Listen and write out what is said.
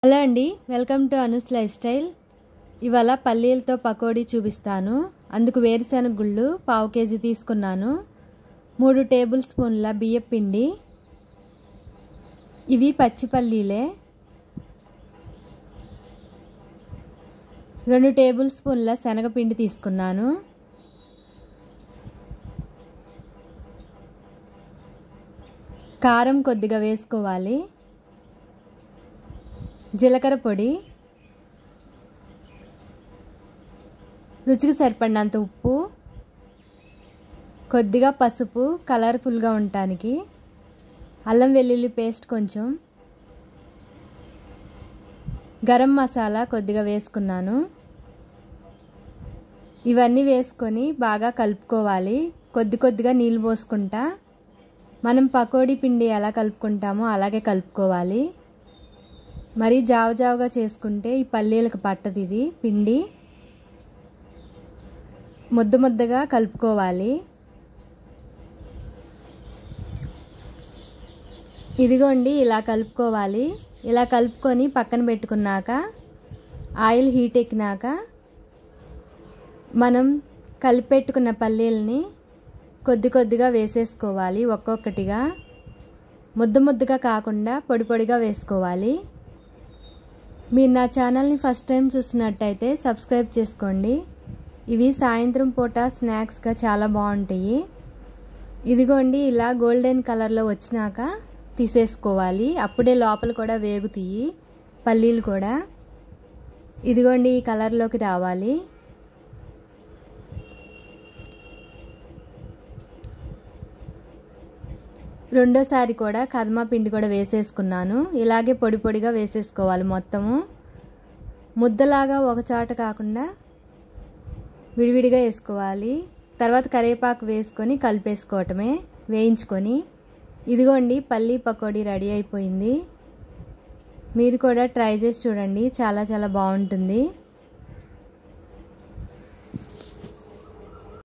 hello అండి welcome to Anu's lifestyle ఇవాళ పల్లీలతో పకోడీ చూపిస్తాను అందుకు వేరుశెనగ గుళ్ళు పావు కేజీ తీసుకున్నాను మూడు టేబుల్ స్పూన్ల బియ్యం పిండి ఇవి పచ్చి పల్లీలే రెండు టేబుల్ స్పూన్ల శనగపిండి తీసుకున్నాను కారం కొద్దిగా వేసుకోవాలి జీలకర్ర పొడి రుచికి సరిపడినంత ఉప్పు కొద్దిగా పసుపు కలర్ఫుల్గా ఉండటానికి అల్లం వెల్లుల్లి పేస్ట్ కొంచెం గరం మసాలా కొద్దిగా వేసుకున్నాను ఇవన్నీ వేసుకొని బాగా కలుపుకోవాలి కొద్ది కొద్దిగా నీళ్ళు పోసుకుంటా మనం పకోడీ పిండి ఎలా కలుపుకుంటామో అలాగే కలుపుకోవాలి మరీ జావ జావగా చేసుకుంటే ఈ పల్లీలకు పట్టదు ఇది పిండి ముద్ద ముద్దగా కలుపుకోవాలి ఇదిగోండి ఇలా కలుపుకోవాలి ఇలా కలుపుకొని పక్కన పెట్టుకున్నాక ఆయిల్ హీట్ ఎక్కినాక మనం కలిపెట్టుకున్న పల్లీలని కొద్ది కొద్దిగా వేసేసుకోవాలి ఒక్కొక్కటిగా ముద్ద ముద్దగా కాకుండా పొడి పొడిగా వేసుకోవాలి మీరు నా ఛానల్ని ఫస్ట్ టైం చూసినట్టయితే సబ్స్క్రైబ్ చేసుకోండి ఇవి సాయంత్రం పూట స్నాక్స్గా చాలా బాగుంటాయి ఇదిగోండి ఇలా గోల్డెన్ కలర్లో వచ్చినాక తీసేసుకోవాలి అప్పుడే లోపల కూడా వేగుతాయి పల్లీలు కూడా ఇదిగోండి ఈ కలర్లోకి రావాలి రెండోసారి కూడా కదమా పిండి కూడా వేసేసుకున్నాను ఇలాగే పొడి పొడిగా వేసేసుకోవాలి మొత్తము ముద్దలాగా ఒక చాట కాకుండా విడివిడిగా వేసుకోవాలి తర్వాత కరివేపాకు వేసుకొని కలిపేసుకోవటమే వేయించుకొని ఇదిగోండి పల్లీ పకోడీ రెడీ అయిపోయింది మీరు కూడా ట్రై చేసి చూడండి చాలా చాలా బాగుంటుంది